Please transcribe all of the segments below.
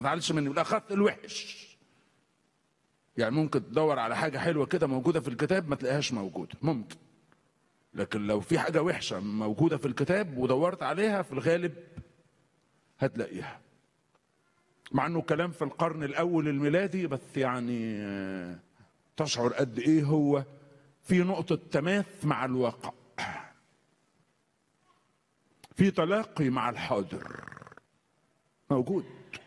تزعلش مني بالاخص الوحش يعني ممكن تدور على حاجه حلوه كده موجوده في الكتاب ما تلاقيهاش موجوده ممكن لكن لو في حاجه وحشه موجوده في الكتاب ودورت عليها في الغالب هتلاقيها مع انه كلام في القرن الاول الميلادي بس يعني آه، تشعر قد ايه هو في نقطه تماس مع الواقع في تلاقي مع الحاضر موجود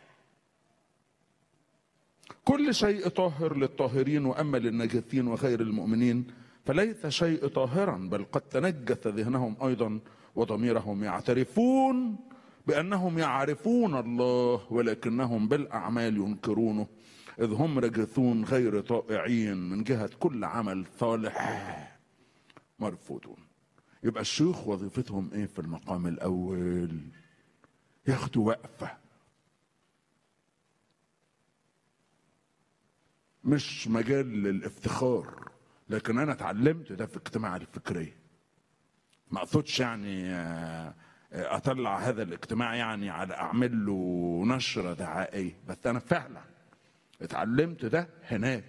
كل شيء طاهر للطاهرين واما للنجسين وغير المؤمنين فليس شيء طاهرا بل قد تنجس ذهنهم ايضا وضميرهم يعترفون بانهم يعرفون الله ولكنهم بالاعمال ينكرونه اذ هم رجسون غير طائعين من جهه كل عمل صالح مرفوضون يبقى الشيوخ وظيفتهم ايه في المقام الاول ياخدوا وقفه مش مجال للافتخار لكن انا اتعلمت ده في اجتماع الفكريه ما اقصدش يعني آه، آه، اطلع هذا الاجتماع يعني على اعمل له نشره دعائيه بس انا فعلا اتعلمت ده هناك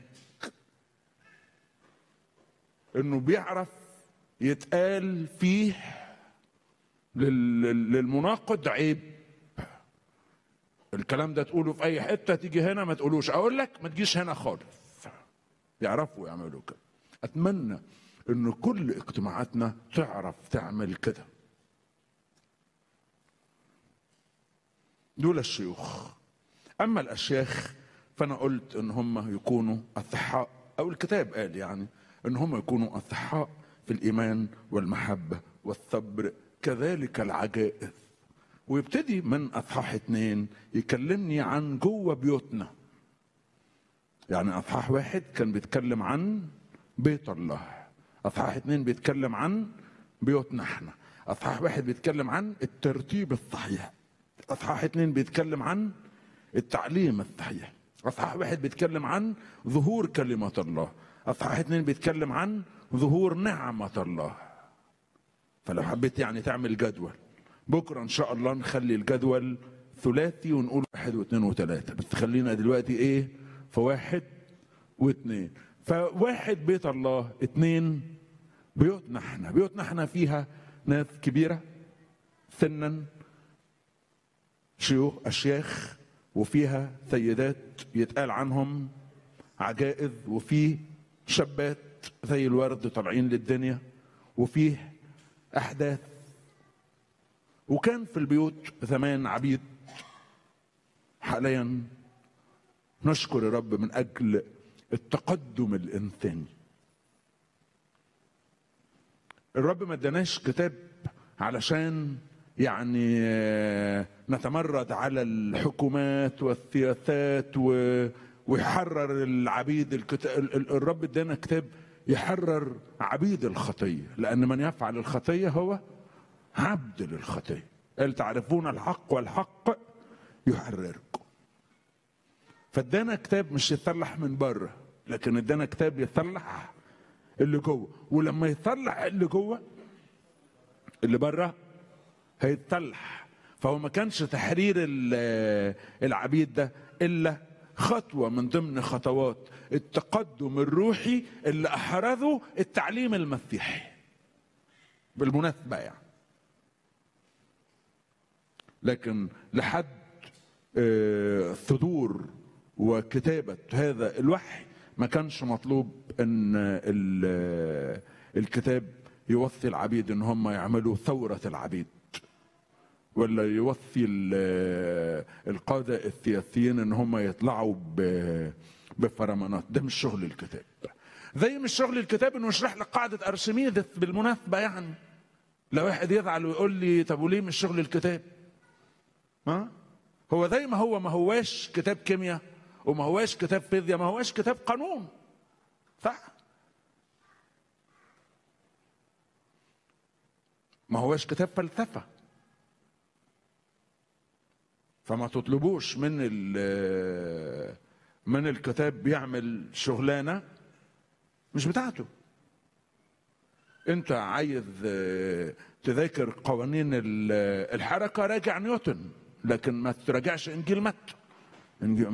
انه بيعرف يتقال فيه لل- لل- للمناقض عيب الكلام ده تقوله في اي حته تيجي هنا ما تقولوش اقول لك ما تجيش هنا خالص يعرفوا يعملوا كده اتمنى ان كل اجتماعاتنا تعرف تعمل كده دول الشيوخ اما الاشياخ فانا قلت ان هم يكونوا اصحاء او الكتاب قال يعني ان هم يكونوا اصحاء في الايمان والمحبه والصبر كذلك العجائز ويبتدي من اصحاح اتنين يكلمني عن جوه بيوتنا يعني اصحاح واحد كان بيتكلم عن بيت الله اصحاح اتنين بيتكلم عن بيوتنا احنا اصحاح واحد بيتكلم عن الترتيب الصحيح اصحاح اتنين بيتكلم عن التعليم الصحيح اصحاح واحد بيتكلم عن ظهور كلمة الله اصحاح اتنين بيتكلم عن ظهور نعمة الله فلو حبيت يعني تعمل جدول بكره ان شاء الله نخلي الجدول ثلاثي ونقول واحد واثنين وثلاثه بس خلينا دلوقتي ايه في واحد واثنين فواحد بيت الله اثنين بيوتنا احنا بيوتنا احنا فيها ناس كبيره سنا شيوخ اشياخ وفيها سيدات يتقال عنهم عجائز وفيه شابات زي الورد طالعين للدنيا وفيه احداث وكان في البيوت زمان عبيد حاليا نشكر الرب من اجل التقدم الانساني الرب ما اداناش كتاب علشان يعني آه، نتمرد على الحكومات والسياسات و- ويحرر العبيد الكتاب الرب ادانا كتاب يحرر عبيد الخطيه لان من يفعل الخطيه هو عبد للخطيه قال تعرفون الحق والحق يحرركم فادانا كتاب مش يصلح من بره لكن ادانا كتاب يصلح اللي جوه ولما يصلح اللي جوه اللي بره هيتصلح فهو ما كانش تحرير ال- العبيد ده الا خطوه من ضمن خطوات التقدم الروحي اللي احرزه التعليم المسيحي بالمناسبه يعني لكن لحد آه، صدور وكتابة هذا الوحي ما كانش مطلوب ان ال- الكتاب يوصي العبيد ان هم يعملوا ثورة العبيد ولا يوصي ال- القادة السياسيين ان هم يطلعوا ب- بفرمانات ده مش شغل الكتاب زي مش شغل الكتاب انه يشرح لك قاعدة ارشميدس بالمناسبة يعني لو واحد يزعل ويقول لي طب وليه مش شغل الكتاب ها هو زي ما هو ما هواش كتاب كيمياء وما هواش كتاب فيزياء ما هواش كتاب قانون صح ما هواش كتاب فلسفة فما تطلبوش من ال- من الكتاب بيعمل شغلانة مش بتاعته انت عايز آه، تذاكر قوانين ال- الحركة راجع نيوتن لكن ما تراجعش انجيل متى نجي